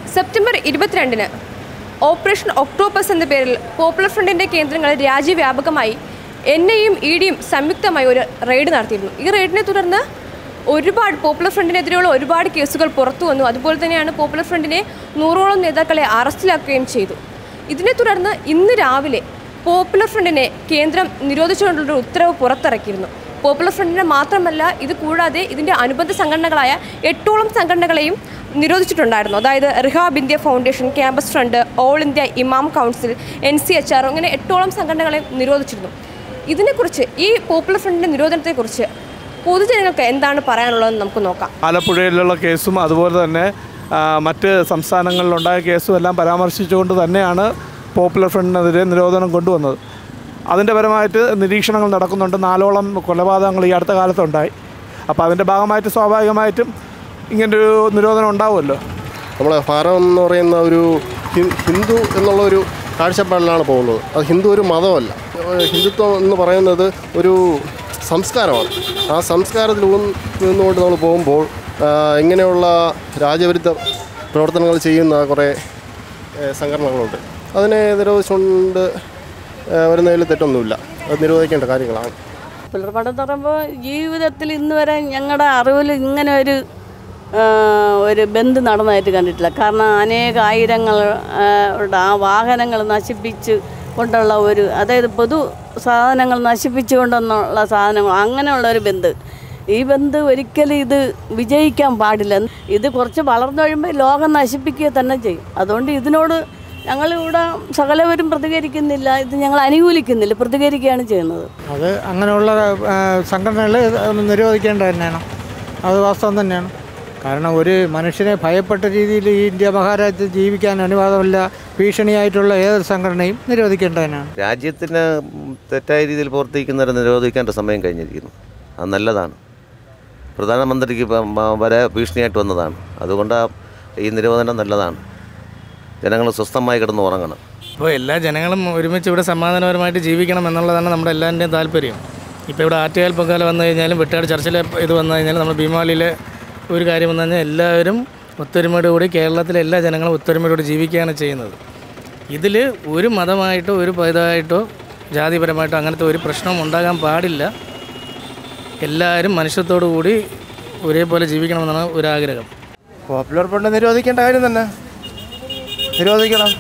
September ഇരുപത്തിരണ്ടിന് operation octopus എന്ന പേരിൽ പോപ്പുലർ ഫ്രണ്ടിൻ്റെ കേന്ദ്രങ്ങൾ രാജ്യവ്യാപകമായി എൻ ഐയും ഇ ഡിയും സംയുക്തമായി ഒരു റെയ്ഡ് നടത്തിയിരുന്നു ഈ റെയ്ഡിനെ തുടർന്ന് ഒരുപാട് പോപ്പുലർ ഫ്രണ്ടിനെതിരെയുള്ള ഒരുപാട് കേസുകൾ പുറത്തു വന്നു അതുപോലെ തന്നെയാണ് പോപ്പുലർ ഫ്രണ്ടിനെ നൂറോളം നേതാക്കളെ അറസ്റ്റിലാക്കുകയും ചെയ്തു ഇതിനെ തുടർന്ന് ഇന്ന് രാവിലെ പോപ്പുലർ ഫ്രണ്ടിനെ കേന്ദ്രം നിരോധിച്ചുകൊണ്ടുള്ള ഉത്തരവ് പുറത്തിറക്കിയിരുന്നു പോപ്പുലർ ഫ്രണ്ടിനെ മാത്രമല്ല ഇത് കൂടാതെ ഇതിൻ്റെ അനുബന്ധ സംഘടനകളായ എട്ടോളം സംഘടനകളെയും നിരോധിച്ചിട്ടുണ്ടായിരുന്നു അതായത് rehab India foundation campus front all India imam council N C H R അങ്ങനെ എട്ടോളം സംഘടനകളെ നിരോധിച്ചിരുന്നു ഇതിനെക്കുറിച്ച് ഈ പോപ്പുലർ ഫ്രണ്ടിൻ്റെ നിരോധനത്തെക്കുറിച്ച് പൊതുജനങ്ങൾക്ക് എന്താണ് പറയാനുള്ളതെന്ന് നമുക്ക് നോക്കാം ആലപ്പുഴയിലുള്ള കേസും അതുപോലെ തന്നെ ആ, മറ്റ് സംസ്ഥാനങ്ങളിലുണ്ടായ കേസും എല്ലാം പരാമർശിച്ചുകൊണ്ട് തന്നെയാണ് പോപ്പുലർ ഫ്രണ്ടിനെതിരെ നിരോധനം കൊണ്ടുവന്നത് അതിൻ്റെ പരമായിട്ട് നിരീക്ഷണങ്ങൾ നടക്കുന്നുണ്ട് നാലോളം കൊലപാതകങ്ങൾ ഈ അടുത്ത കാലത്തുണ്ടായി അപ്പോൾ അതിൻ്റെ ഭാഗമായിട്ട് സ്വാഭാവികമായിട്ടും ഇങ്ങനൊരു നിരോധനം ഉണ്ടാവുമല്ലോ നമ്മളെ ഭാരതം എന്ന് പറയുന്ന ഒരു ഹി- ഹിന്ദു എന്നുള്ള ഒരു കാഴ്ചപ്പാടിലാണ് പോകുന്നത് അത് ഹിന്ദു ഒരു മതമല്ല ഏഹ് ഹിന്ദുത്വം എന്ന് പറയുന്നത് ഒരു സംസ്കാരമാണ് ആ സംസ്കാരത്തിൽ ഊന്ന് നിന്നുകൊണ്ട് നമ്മൾ പോകുമ്പോൾ ആഹ് ഇങ്ങനെയുള്ള രാജവിരുദ്ധ പ്രവർത്തനങ്ങൾ ചെയ്യുന്ന കുറേ ഏഹ് സംഘടനകളുണ്ട് അതിനെ നിരോധിച്ചുകൊണ്ട് ഏഹ് വരുന്നതിൽ തെറ്റൊന്നുമില്ല അത് നിരോധിക്കേണ്ട കാര്യങ്ങളാണ് പിള്ളർപടം എന്ന് പറയുമ്പോൾ ജീവിതത്തിൽ ഇന്ന് വരെ ഞങ്ങളുടെ അറിവിൽ ഇങ്ങനെ ഒരു ആ, ഒരു ബന്ദ് നടന്നതായിട്ട് കണ്ടിട്ടില്ല കാരണം അനേക ആയിരങ്ങൾ ആ, യുടെ ആ വാഹനങ്ങൾ നശിപ്പിച്ച് കൊണ്ടുള്ള ഒരു അതായത് പൊതു സാധനങ്ങൾ നശിപ്പിച്ചു കൊണ്ടെന്നുള്ള സാധനങ്ങൾ അങ്ങനെയുള്ള ഒരു ബന്ദ് ഈ ബന്ദ് ഒരിക്കലും ഇത് വിജയിക്കാൻ പാടില്ല ഇത് കുറച്ച് വളർന്നു കഴിയുമ്പോൾ ലോകം നശിപ്പിക്കുക തന്നെ ചെയ്യും അതുകൊണ്ട് ഇതിനോട് ഞങ്ങളിവിടെ സകലവരും പ്രതികരിക്കുന്നില്ല ഇത് ഞങ്ങൾ അനുകൂലിക്കുന്നില്ല പ്രതികരിക്കുകയാണ് ചെയ്യുന്നത് അത് അങ്ങനെയുള്ള സംഘടനകൾ നിരോധിക്കേണ്ടത് തന്നെയാണ് അത് വാസ്തവം തന്നെയാണ് കാരണം ഒരു മനുഷ്യനെ ഭയപ്പെട്ട രീതിയിൽ ഈ ഇന്ത്യ മഹാരാജ്യത്ത് ജീവിക്കാൻ അനുവാദമില്ല ഭീഷണിയായിട്ടുള്ള ഏതൊരു സംഘടനയും നിരോധിക്കേണ്ടത് തന്നെയാണ് രാജ്യത്തിന് തെറ്റായ രീതിയിൽ പ്രവർത്തിക്കുന്നവരെ നിരോധിക്കേണ്ട സമയം കഴിഞ്ഞിരിക്കുന്നു അത് നല്ലതാണ് പ്രധാനമന്ത്രിക്ക് ഇപ്പം മ- വരെ ഭീഷണിയായിട്ട് വന്നതാണ് അതുകൊണ്ട് ആ ഈ നിരോധനം നല്ലതാണ് ജനങ്ങൾ സ്വസ്ഥമായി കിടന്ന് ഉറങ്ങണം അപ്പോൾ എല്ലാ ജനങ്ങളും ഒരുമിച്ച് ഇവിടെ സമാധാനപരമായിട്ട് ജീവിക്കണം എന്നുള്ളതാണ് നമ്മുടെ എല്ലാവരുടെയും താല്പര്യം ഇപ്പോൾ ഇവിടെ ആറ്റുകാൽ പൊങ്കാല വന്നു കഴിഞ്ഞാലും വെട്ടാട് ചർച്ചിലെ ഇത് വന്നു കഴിഞ്ഞാലും നമ്മുടെ ഭീമാലിയിലെ ഒരു കാര്യം വന്നു കഴിഞ്ഞാൽ എല്ലാവരും ഒത്തൊരുമയോട് കൂടി കേരളത്തിലെ എല്ലാ ജനങ്ങളും ഒത്തൊരുമയോട് ജീവിക്കുകയാണ് ചെയ്യുന്നത് ഇതിൽ ഒരു മതമായിട്ടോ ഒരു ഇതായിട്ടോ ജാതിപരമായിട്ടോ അങ്ങനത്തെ ഒരു പ്രശ്നവും ഉണ്ടാകാൻ പാടില്ല എല്ലാവരും മനുഷ്യത്തോടു കൂടി ഒരേപോലെ ജീവിക്കണമെന്നാണ് ഒരാഗ്രഹം പോപ്പുലർ ഫണ്ട് നിരോധിക്കേണ്ട കാര്യം തന്നെ നിരോധിക്കണം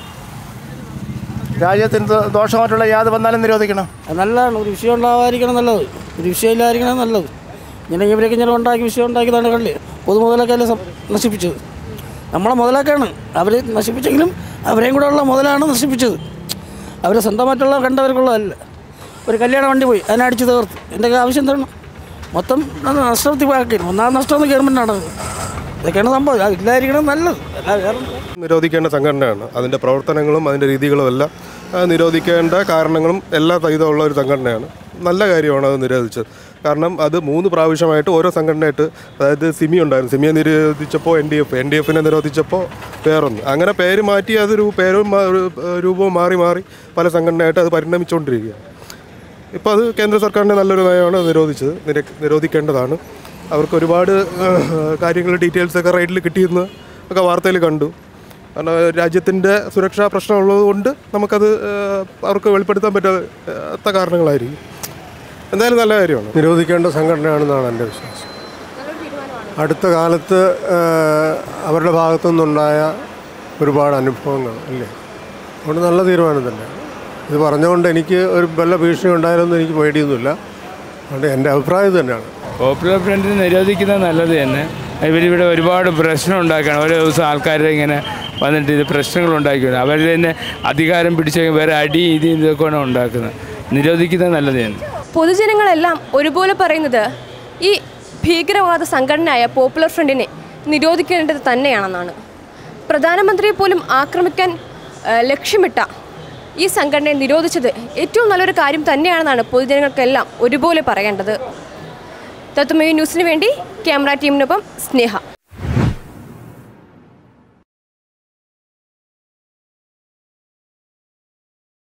രാജ്യത്തിന് ദോ- ദോഷമായിട്ടുള്ള യാത് വന്നാലും നിരോധിക്കണം അത് നല്ലതാണ് ഒരു വിഷയം ഉണ്ടാവാതിരിക്കണം നല്ലത് ഒരു വിഷയം ഇല്ലാതിരിക്കണം നല്ലത് ഇങ്ങനെ ഇവരൊക്കെ ഇങ്ങനെ ഉണ്ടാക്കി വിഷയം ഉണ്ടാക്കിയതാണ് കള്ളി പൊതുമുതലൊക്കെ അല്ലേ സം- നശിപ്പിച്ചത് നമ്മളെ മുതലൊക്കെയാണ് അവർ നശിപ്പിച്ചെങ്കിലും അവരെയും കൂടെ ഉള്ള മുതലാണ് നശിപ്പിച്ചത് അവർ സ്വന്തമായിട്ടുള്ള കണ്ടവർക്കുള്ളതല്ല ഒരു കല്യാണ വണ്ടി പോയി അതിനെ അടിച്ച് തീർത്ത് എൻ്റെ ആവശ്യം എന്താണ് മൊത്തം അത് നഷ്ടത്തിൽ ആക്കി ഒന്നാം നഷ്ടം ഗവൺമെൻറ്റാണ് ഇതൊക്കെയാണ് സംഭവം അത് ഇല്ലാതിരിക്കണം നല്ലത് അല്ല വേറെ ഒന്നും. നിരോധിക്കേണ്ട സംഘടനയാണ് അതിൻ്റെ പ്രവർത്തനങ്ങളും അതിൻ്റെ രീതികളും എല്ലാം ആ, നിരോധിക്കേണ്ട കാരണങ്ങളും എല്ലാ തൈതമുള്ള ഒരു സംഘടനയാണ് നല്ല കാര്യമാണ് അത് നിരോധിച്ചത് കാരണം അത് മൂന്ന് പ്രാവശ്യമായിട്ട് ഓരോ സംഘടനയായിട്ട് അതായത് സിമി ഉണ്ടായിരുന്നു സിമിയെ നിരോധിച്ചപ്പോൾ N D F N D എഫിനെ നിരോധിച്ചപ്പോൾ വേറൊന്ന് അങ്ങനെ പേര് മാറ്റി അതൊരു പേരും മാ- ഒരു, ഏഹ്, രൂപവും മാറി മാറി പല സംഘടനയായിട്ട് അത് പരിണമിച്ചുകൊണ്ടിരിക്കുകയാണ് ഇപ്പോൾ അത് കേന്ദ്ര സർക്കാരിൻ്റെ നല്ലൊരു നയമാണ് നിരോധിച്ചത് നിര നിരോധിക്കേണ്ടതാണ് അവർക്ക് ഒരുപാട് കാര്യങ്ങൾ ഡീറ്റെയിൽസ് ഒക്കെ റൈഡിൽ കിട്ടിയെന്ന് ഒക്കെ വാർത്തയിൽ കണ്ടു കാരണം രാജ്യത്തിൻ്റെ സുരക്ഷാ പ്രശ്നമുള്ളത് കൊണ്ട് നമുക്കത് ഏഹ്, അവർക്ക് വെളിപ്പെടുത്താൻ പറ്റാത്ത കാരണങ്ങളായിരിക്കും എന്തായാലും നല്ല കാര്യമാണ് നിരോധിക്കേണ്ട സംഘടനയാണെന്നാണ് എൻ്റെ വിശ്വാസം അടുത്ത കാലത്ത് ഏഹ്, അവരുടെ ഭാഗത്തു നിന്നുണ്ടായ ഒരുപാട് അനുഭവങ്ങൾ അല്ലേ അതുകൊണ്ട് നല്ല തീരുമാനം തന്നെയാണ് ഇത് പറഞ്ഞുകൊണ്ട് എനിക്ക് ഒരു വല്ല ഭീഷണി ഉണ്ടായാലൊന്നും എനിക്ക് പേടിയൊന്നുമില്ല അതുകൊണ്ട് എൻ്റെ അഭിപ്രായം ഇത് തന്നെയാണ് പോപ്പുലർ ഫ്രണ്ടിനെ നിരോധിക്കുന്നത് നല്ലത് തന്നെ ഇവരിവിടെ ഒരുപാട് പ്രശ്നം ഉണ്ടാക്കുകയാണ് ഓരോ ദിവസം ആൾക്കാരെ ഇങ്ങനെ വന്നിട്ട് ഇത് പ്രശ്നങ്ങൾ ഉണ്ടാക്കിയാണ് അവർ തന്നെ അധികാരം പിടിച്ച വേറെ അടി ഇത് ഇതൊക്കെയാണ് ഉണ്ടാക്കുന്നത് നിരോധിക്കുന്നത് നല്ലത് തന്നെ പൊതുജനങ്ങളെല്ലാം ഒരുപോലെ പറയുന്നത് ഈ ഭീകരവാദ സംഘടനയായ പോപ്പുലർ ഫ്രണ്ടിനെ നിരോധിക്കേണ്ടത് തന്നെയാണെന്നാണ് പ്രധാനമന്ത്രിയെ പോലും ആക്രമിക്കാൻ ആ, ലക്ഷ്യമിട്ട ഈ സംഘടനയെ നിരോധിച്ചത് ഏറ്റവും നല്ലൊരു കാര്യം തന്നെയാണെന്നാണ് പൊതുജനങ്ങൾക്കെല്ലാം ഒരുപോലെ പറയേണ്ടത് തത്വമേ ന്യൂസിന് വേണ്ടി ക്യാമറ ടീമിനൊപ്പം സ്നേഹ